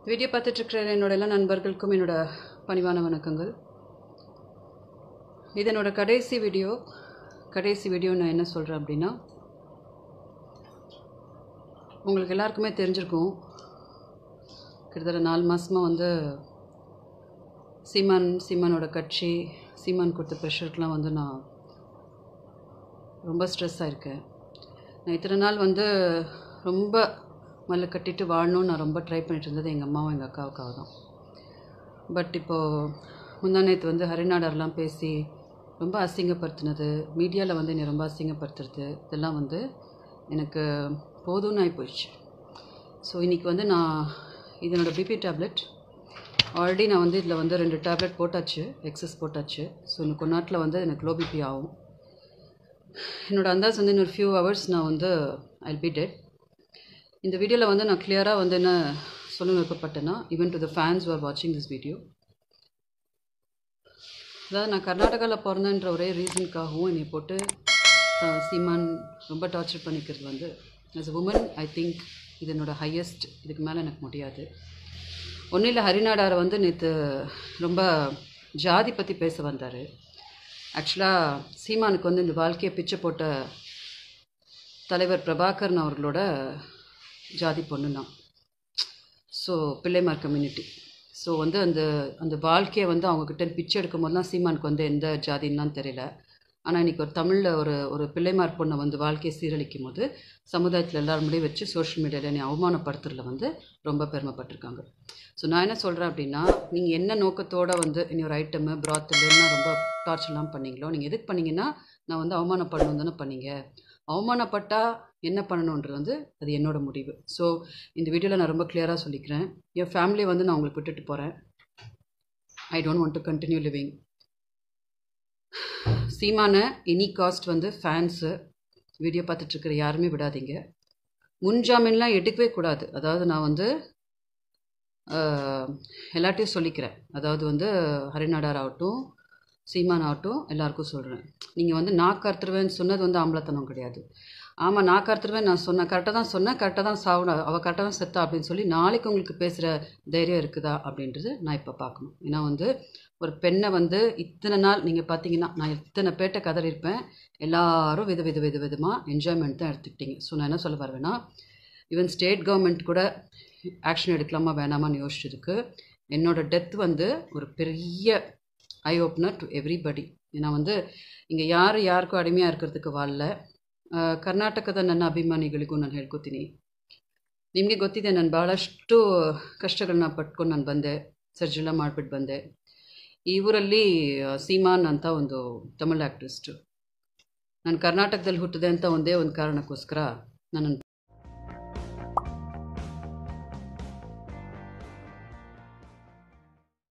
video பார்த்துட்ருக்கிற என்னோட எல்லா நண்பர்களுக்கும் என்னோட பணிவான வணக்கங்கள் இது என்னோட கடைசி வீடியோ கடைசி வீடியோ நான் என்ன சொல்கிறேன் அப்படின்னா உங்களுக்கு எல்லாருக்குமே தெரிஞ்சிருக்கும் கிட்டத்தட்ட நாலு மாதமாக வந்து சீமான் சீமானோட கட்சி சீமான் கொடுத்த ப்ரெஷருக்கெலாம் வந்து நான் ரொம்ப ஸ்ட்ரெஸ் ஆயிருக்கேன் நான் இத்தனை நாள் வந்து ரொம்ப மல்ல கட்டிட்டு வாழணும்னு நான் ரொம்ப ட்ரை பண்ணிட்டு இருந்தது எங்கள் அம்மாவும் எங்கள் அக்காவுக்காக தான் பட் இப்போது முந்தா நேற்று வந்து ஹரிநாடர்லாம் பேசி ரொம்ப அசிங்கப்படுத்தினது மீடியாவில் வந்து என்னை ரொம்ப அசிங்கப்படுத்துறது இதெல்லாம் வந்து எனக்கு போதும்னு ஆகி போயிடுச்சு ஸோ இன்றைக்கி வந்து நான் இதனோட பிபி டேப்லெட் ஆல்ரெடி நான் வந்து இதில் வந்து ரெண்டு டேப்லெட் போட்டாச்சு எக்ஸஸ் போட்டாச்சு ஸோ இன்னும் கொஞ்ச நாட்டில் வந்து எனக்கு லோ பிபி ஆகும் என்னோடய அந்தாஸ் வந்து இன்னொரு ஃபியூ ஹவர்ஸ் நான் வந்து ஐ பி டெட் இந்த வீடியோவில் வந்து நான் கிளியராக வந்து என்ன சொல்ல விருப்பப்பட்டேன்னா even to the fans are வாட்சிங் திஸ் வீடியோ அதாவது நான் கர்நாடகாவில் பிறந்தேன்ற ஒரே ரீசனுக்காகவும் என்னை போட்டு அஹ், சீமான் ரொம்ப டார்ச்சர் பண்ணிக்கிறது வந்து as a woman I think இது என்னோட ஹையஸ்ட் இதுக்கு மேலே எனக்கு முடியாது ஒன்றும் இல்லை ஹரிநாடாரை வந்து நேற்று ரொம்ப ஜாதி பற்றி பேச வந்தார் ஆக்சுவலாக சீமானுக்கு வந்து இந்த வாழ்க்கையை பிச்சை போட்ட தலைவர் பிரபாகரன் அவர்களோட ஜாதி பொண்ணு தான் ஸோ பிள்ளைமார் கம்யூனிட்டி ஸோ வந்து அந்த அந்த வாழ்க்கையை வந்து அவங்கக்கிட்ட பிச்சை எடுக்கும் போது தான் சீமானுக்கு வந்து எந்த ஜாதின்லாம் தெரியல ஆனால் இன்றைக்கி ஒரு தமிழில் ஒரு ஒரு பிள்ளைமார் பொண்ணை வந்து வாழ்க்கையை சீரழிக்கும் போது சமுதாயத்தில் எல்லாரும் முடிவு வச்சு சோஷியல் மீடியாவில் என்னை அவமானப்படுத்துறதுல வந்து ரொம்ப பெருமைப்பட்டிருக்காங்க ஸோ நான் என்ன சொல்கிறேன் அப்படின்னா நீங்கள் என்ன நோக்கத்தோடு வந்து இனி ஒரு ஐட்டமு ப்ராத்தல்னா ரொம்ப டார்ச்சர்லாம் பண்ணீங்களோ நீங்கள் எதுக்கு பண்ணீங்கன்னா நான் வந்து அவமானப்படணும் தானே பண்ணீங்க அவமானப்பட்டால் என்ன பண்ணணுன்றது வந்து அது என்னோட முடிவு ஸோ இந்த வீடியோவில் நான் ரொம்ப கிளியராக சொல்லிக்கிறேன் என் ஃபேமிலியை வந்து நான் உங்களுக்கு விட்டுட்டு போகிறேன் I don't want to continue living சீமான எனி காஸ்ட் வந்து ஃபேன்ஸு வீடியோ பார்த்துட்ருக்கிற யாருமே விடாதீங்க முன்ஜாமீன்லாம் எடுக்கவே கூடாது அதாவது நான் வந்து ஆஹ், எல்லார்ட்டையும் சொல்லிக்கிறேன் அதாவது வந்து ஹரிநாடார் ஆகட்டும் சீமான் ஆகட்டும் எல்லாருக்கும் சொல்கிறேன் நீங்கள் வந்து நான் கருத்துருவேன்னு சொன்னது வந்து ஆம்பளத்தனம் கிடையாது ஆமாம் நான் கருத்துருவேன் நான் சொன்னேன் கரெக்டாக தான் சொன்னேன் கரெக்டாக தான் சாவணும் அவள் கரெக்டாக தான் செத்தா அப்படின்னு சொல்லி நாளைக்கு உங்களுக்கு பேசுகிற தைரியம் இருக்குதா அப்படின்றது நான் இப்போ பார்க்கணும் ஏன்னா வந்து ஒரு பெண்ணை வந்து இத்தனை நாள் நீங்கள் பார்த்தீங்கன்னா நான் இத்தனை பேட்டை கதறியிருப்பேன் எல்லாரும் வித வித வித விதமாக என்ஜாய்மெண்ட் தான் எடுத்துக்கிட்டீங்க ஸோ நான் என்ன சொல்ல வருவேன்னா ஈவன் ஸ்டேட் கவர்மெண்ட் கூட ஆக்ஷன் எடுக்கலாமா வேணாமான்னு யோசிச்சதுக்கு என்னோட டெத் வந்து ஒரு பெரிய ஐ ஓப்பனர் டு எவ்ரிபடி ஏன்னா வந்து இங்கே ಯಾರು ಯಾರಿಗೂ ಅಡಿಮೆயாக இருக்கிறதுಕ್ಕೆ ವಾಲ್ಲ ಆ, ಕರ್ನಾಟಕದ ನನ್ನ ಅಭಿಮಾನಿಗಳಿಗೂ ನಾನು ಹೇಳ್ಕೊತೀನಿ ನಿಮಗೆ ಗೊತ್ತಿದೆ ನಾನು ಭಾಳಷ್ಟು ಕಷ್ಟಗಳನ್ನ ಪಟ್ಕೊಂಡು ನಾನು ಬಂದೆ ಸರ್ಜೆಲ್ಲ ಮಾಡಿಬಿಟ್ಟು ಬಂದೆ ಈ ಊರಲ್ಲಿ ಆ, ಸೀಮಾನ್ ಅಂತ ಒಂದು ತಮಿಳ್ ಆ್ಯಕ್ಟ್ರಿಸ್ಟು ನಾನು ಕರ್ನಾಟಕದಲ್ಲಿ ಹುಟ್ಟಿದೆ ಅಂತ ಒಂದೇ ಒಂದು ಕಾರಣಕ್ಕೋಸ್ಕರ ನನ್ನನ್ನು